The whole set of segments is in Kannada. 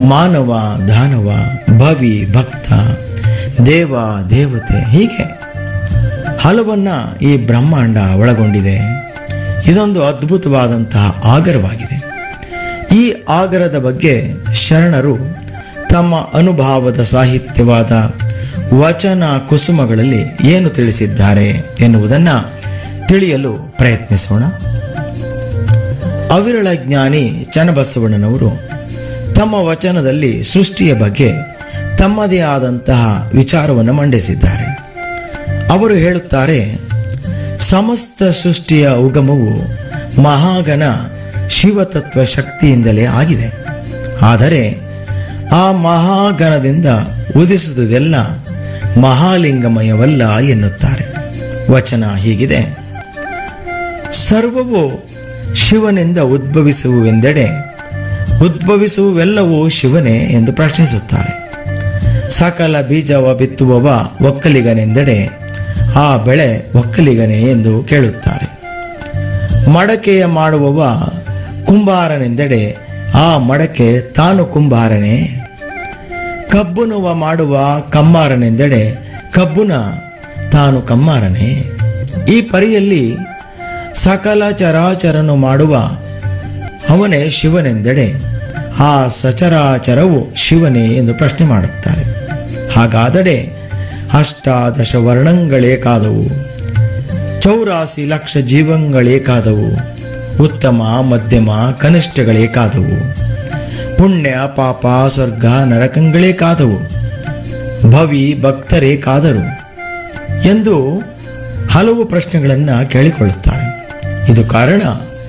ಮಾನವ ದಾನವ ಭವಿ ಭಕ್ತ ದೇವ ದೇವತೆ ಹೀಗೆ ಹಲವನ್ನ ಈ ಬ್ರಹ್ಮಾಂಡ ಒಳಗೊಂಡಿದೆ ಇದೊಂದು ಅದ್ಭುತವಾದಂತಹ ಆಗರವಾಗಿದೆ ಈ ಆಗರದ ಬಗ್ಗೆ ಶರಣರು ತಮ್ಮ ಅನುಭಾವದ ಸಾಹಿತ್ಯವಾದ ವಚನ ಕುಸುಮಗಳಲ್ಲಿ ಏನು ತಿಳಿಸಿದ್ದಾರೆ ಎನ್ನುವುದನ್ನು ತಿಳಿಯಲು ಪ್ರಯತ್ನಿಸೋಣ ಅವಿರಳ ಜ್ಞಾನಿ ಚನ್ನಬಸವಣ್ಣನವರು ತಮ್ಮ ವಚನದಲ್ಲಿ ಸೃಷ್ಟಿಯ ಬಗ್ಗೆ ತಮ್ಮದೇ ಆದಂತಹ ವಿಚಾರವನ್ನು ಮಂಡಿಸಿದ್ದಾರೆ ಅವರು ಹೇಳುತ್ತಾರೆ ಸಮಸ್ತ ಸೃಷ್ಟಿಯ ಉಗಮವು ಮಹಾಗಣ ಶಿವತತ್ವ ಶಕ್ತಿಯಿಂದಲೇ ಆಗಿದೆ ಆದರೆ ಆ ಮಹಾಗಣದಿಂದ ಉದಿಸುವುದೆಲ್ಲ ಮಹಾಲಿಂಗಮಯವಲ್ಲ ಎನ್ನುತ್ತಾರೆ ವಚನ ಹೀಗಿದೆ ಸರ್ವವು ಶಿವನಿಂದ ಉದ್ಭವಿಸುವುವೆಂದೆಡೆ ಉದ್ಭವಿಸುವೆಲ್ಲವೂ ಶಿವನೇ ಎಂದು ಪ್ರಶ್ನಿಸುತ್ತಾರೆ ಸಕಲ ಬೀಜವ ಬಿತ್ತುವವ ಒಕ್ಕಲಿಗನೆಂದೆಡೆ ಆ ಬೆಳೆ ಒಕ್ಕಲಿಗನೇ ಎಂದು ಕೇಳುತ್ತಾರೆ ಮಡಕೆಯ ಮಾಡುವವ ಕುಂಬಾರನೆಂದೆಡೆ ಆ ಮಡಕೆ ತಾನು ಕುಂಬಾರನೇ ಕಬ್ಬುನುವ ಮಾಡುವ ಕಮ್ಮಾರನೆಂದೆಡೆ ಕಬ್ಬುನ ತಾನು ಕಮ್ಮಾರನೇ ಈ ಪರಿಯಲ್ಲಿ ಸಕಲ ಚರಾಚರನು ಮಾಡುವ ಅವನೇ ಶಿವನೆಂದೆಡೆ ಆ ಸಚರಾಚರವು ಶಿವನೇ ಎಂದು ಪ್ರಶ್ನೆ ಮಾಡುತ್ತಾರೆ ಹಾಗಾದಡೆ ಅಷ್ಟಾದಶ ವರ್ಣಗಳೇ ಕಾದವು ಚೌರಾಸಿ ಲಕ್ಷ ಜೀವಂಗಳೇ ಕಾದವು ಉತ್ತಮ ಮಧ್ಯಮ ಕನಿಷ್ಠಗಳೇ ಕಾದವು ಪುಣ್ಯ ಪಾಪ ಸ್ವರ್ಗ ನರಕಗಳೇ ಕಾದವು ಭವಿ ಭಕ್ತರೇ ಕಾದರು ಎಂದು ಹಲವು ಪ್ರಶ್ನೆಗಳನ್ನು ಕೇಳಿಕೊಳ್ಳುತ್ತಾರೆ ಇದು ಕಾರಣ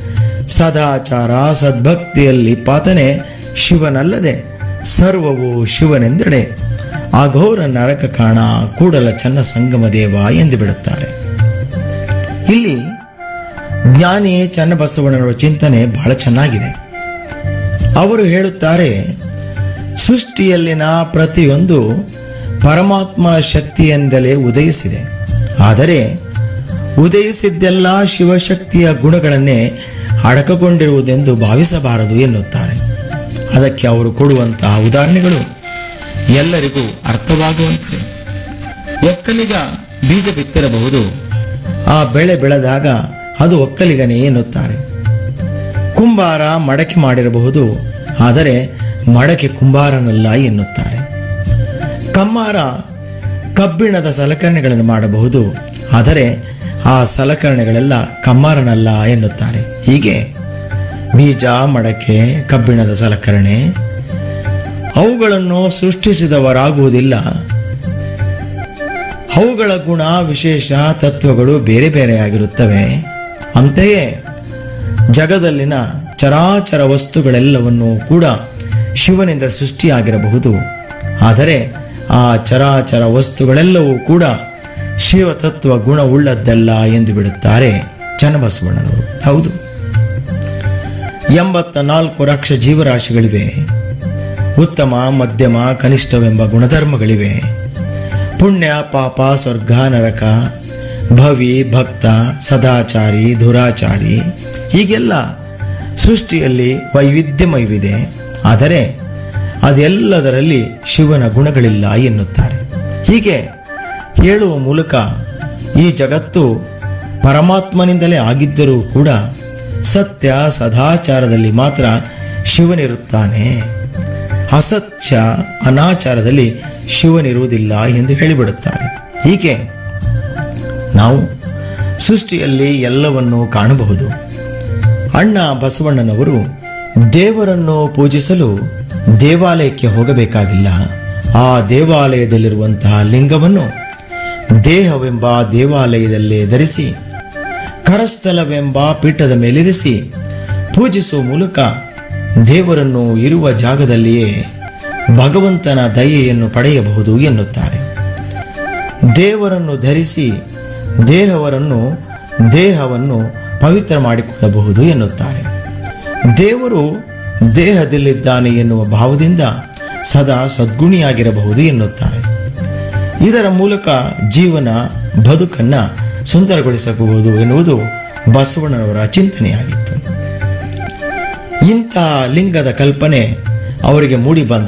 ಸದಾಚಾರ ಸದ್ಭಕ್ತಿಯಲ್ಲಿ ಪಾತನೆ ಶಿವನಲ್ಲದೆ ಸರ್ವವು ಶಿವನೆಂದೆಡೆ ಅಘೋರ ನರಕ ಕಾಣ ಕೂಡಲ ಚನ್ನ ಸಂಗಮ ದೇವ ಎಂದು ಬಿಡುತ್ತಾರೆ ಇಲ್ಲಿ ಜ್ಞಾನಿ ಚನ್ನಬಸವಣ್ಣನವರ ಚಿಂತನೆ ಬಹಳ ಚೆನ್ನಾಗಿದೆ ಅವರು ಹೇಳುತ್ತಾರೆ ಸೃಷ್ಟಿಯಲ್ಲಿನ ಪ್ರತಿಯೊಂದು ಪರಮಾತ್ಮನ ಶಕ್ತಿಯಿಂದಲೇ ಉದಯಿಸಿದೆ ಆದರೆ ಉದಯಿಸಿದ್ದೆಲ್ಲ ಶಿವಶಕ್ತಿಯ ಗುಣಗಳನ್ನೇ ಅಡಕಗೊಂಡಿರುವುದೆಂದು ಭಾವಿಸಬಾರದು ಎನ್ನುತ್ತಾರೆ ಅದಕ್ಕೆ ಅವರು ಕೊಡುವಂತಹ ಉದಾಹರಣೆಗಳು ಎಲ್ಲರಿಗೂ ಅರ್ಥವಾಗುವಂತೆ ಒಕ್ಕಲಿಗ ಬೀಜ ಬಿತ್ತಿರಬಹುದು ಆ ಬೆಳೆ ಬೆಳೆದಾಗ ಅದು ಒಕ್ಕಲಿಗನೇ ಎನ್ನುತ್ತಾರೆ ಕುಂಬಾರ ಮಡಕೆ ಮಾಡಿರಬಹುದು ಆದರೆ ಮಡಕೆ ಕುಂಬಾರನಲ್ಲ ಎನ್ನುತ್ತಾರೆ ಕಮ್ಮಾರ ಕಬ್ಬಿಣದ ಸಲಕರಣೆಗಳನ್ನು ಮಾಡಬಹುದು ಆದರೆ ಆ ಸಲಕರಣೆಗಳೆಲ್ಲ ಕಮ್ಮಾರನಲ್ಲ ಎನ್ನುತ್ತಾರೆ ಹೀಗೆ ಬೀಜ ಮಡಕೆ ಕಬ್ಬಿಣದ ಸಲಕರಣೆ ಅವುಗಳನ್ನು ಸೃಷ್ಟಿಸಿದವರಾಗುವುದಿಲ್ಲ ಅವುಗಳ ಗುಣ ವಿಶೇಷ ತತ್ವಗಳು ಬೇರೆ ಬೇರೆಯಾಗಿರುತ್ತವೆ ಅಂತೆಯೇ ಜಗದಲ್ಲಿನ ಚರಾಚರ ವಸ್ತುಗಳೆಲ್ಲವನ್ನೂ ಕೂಡ ಶಿವನಿಂದ ಸೃಷ್ಟಿಯಾಗಿರಬಹುದು ಆದರೆ ಆ ಚರಾಚರ ವಸ್ತುಗಳೆಲ್ಲವೂ ಕೂಡ ಶಿವತತ್ವ ಗುಣವುಳ್ಳದ್ದಲ್ಲ ಎಂದು ಬಿಡುತ್ತಾರೆ ಚನ್ನಬಸವಣ್ಣನವರು ಹೌದು ಎಂಬತ್ತ ನಾಲ್ಕು ಲಕ್ಷ ಜೀವರಾಶಿಗಳಿವೆ ಉತ್ತಮ ಮಧ್ಯಮ ಕನಿಷ್ಠವೆಂಬ ಗುಣಧರ್ಮಗಳಿವೆ ಪುಣ್ಯ ಪಾಪ ಸ್ವರ್ಗ ನರಕ ಭವಿ ಭಕ್ತ ಸದಾಚಾರಿ ದುರಾಚಾರಿ ಹೀಗೆಲ್ಲ ಸೃಷ್ಟಿಯಲ್ಲಿ ವೈವಿಧ್ಯಮಯವಿದೆ ಆದರೆ ಅದೆಲ್ಲದರಲ್ಲಿ ಶಿವನ ಗುಣಗಳಿಲ್ಲ ಎನ್ನುತ್ತಾರೆ ಹೀಗೆ ಹೇಳುವ ಮೂಲಕ ಈ ಜಗತ್ತು ಪರಮಾತ್ಮನಿಂದಲೇ ಆಗಿದ್ದರೂ ಕೂಡ ಸತ್ಯ ಸದಾಚಾರದಲ್ಲಿ ಮಾತ್ರ ಶಿವನಿರುತ್ತಾನೆ ಅಸತ್ಯ ಅನಾಚಾರದಲ್ಲಿ ಶಿವನಿರುವುದಿಲ್ಲ ಎಂದು ಹೇಳಿಬಿಡುತ್ತಾರೆ ಹೀಗೆ ನಾವು ಸೃಷ್ಟಿಯಲ್ಲಿ ಎಲ್ಲವನ್ನೂ ಕಾಣಬಹುದು ಅಣ್ಣ ಬಸವಣ್ಣನವರು ದೇವರನ್ನು ಪೂಜಿಸಲು ದೇವಾಲಯಕ್ಕೆ ಹೋಗಬೇಕಾಗಿಲ್ಲ ಆ ದೇವಾಲಯದಲ್ಲಿರುವಂತಹ ಲಿಂಗವನ್ನು ದೇಹವೆಂಬ ದೇವಾಲಯದಲ್ಲೇ ಧರಿಸಿ ಕರಸ್ಥಲವೆಂಬ ಪೀಠದ ಮೇಲಿರಿಸಿ ಪೂಜಿಸುವ ಮೂಲಕ ದೇವರನ್ನು ಇರುವ ಜಾಗದಲ್ಲಿಯೇ ಭಗವಂತನ ದಯೆಯನ್ನು ಪಡೆಯಬಹುದು ಎನ್ನುತ್ತಾರೆ ದೇವರನ್ನು ಧರಿಸಿ ದೇಹವರನ್ನು ದೇಹವನ್ನು ಪವಿತ್ರ ಮಾಡಿಕೊಳ್ಳಬಹುದು ಎನ್ನುತ್ತಾರೆ ದೇವರು ದೇಹದಲ್ಲಿದ್ದಾನೆ ಎನ್ನುವ ಭಾವದಿಂದ ಸದಾ ಸದ್ಗುಣಿಯಾಗಿರಬಹುದು ಎನ್ನುತ್ತಾರೆ ಇದರ ಮೂಲಕ ಜೀವನ ಬದುಕನ್ನ ಸುಂದರಗೊಳಿಸಬಹುದು ಎನ್ನುವುದು ಬಸವಣ್ಣನವರ ಚಿಂತನೆಯಾಗಿತ್ತು ಇಂಥ ಲಿಂಗದ ಕಲ್ಪನೆ ಅವರಿಗೆ ಮೂಡಿ ಬಂದ